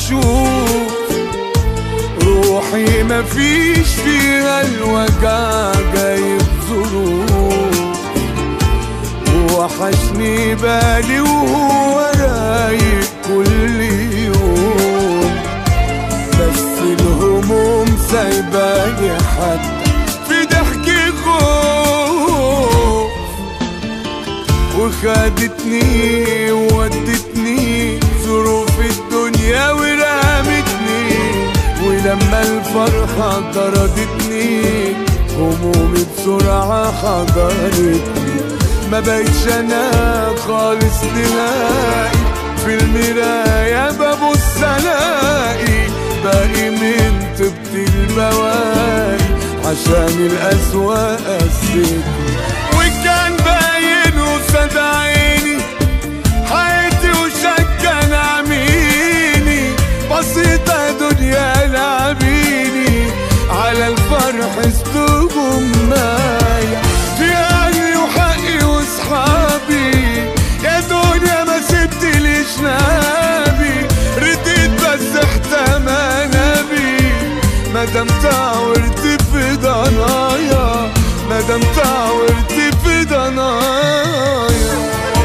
اشوف روحي مفيش فيها الوجع جايب ظروف وحشني بالي وهو رايق كل يوم بس الهموم سايباني حتى في ضحكي خوف وخدتني وودتني ظروف الدنيا ورمتني ولما الفرحة طردتني همومي بسرعة حضرتني ما بقتش انا خالص نهائي في المراية ببص الاقي باقي من طبط البواقي عشان الأسوأ قسيتني وكان باين قصاد عيني حياتي وشكا نعميني بسيطة دنيا لعبيني على الفرح استوهم معايا في أهلي وحقي وصحابي يا دنيا ما سبتليش نابي رديت بس احتمانا بي مادام تعورت في ضنايا مادام تعورت في ضنايا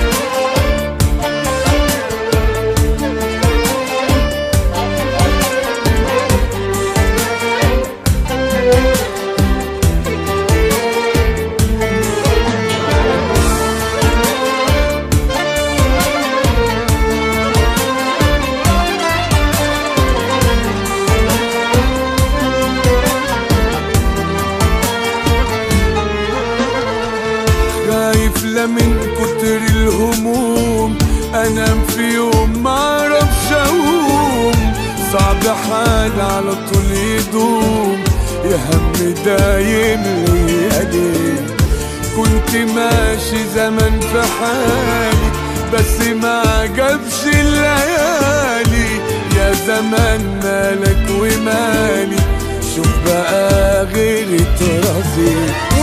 خايف لا من كتر الهموم انام في يوم ما اعرفش اقوم صعب حال على طول يدوم يا هم دايم ليالي كنت ماشي زمان في حالي بس ما عجبش الليالي يا زمان مالك ومالي شوف بقى غيري ترازي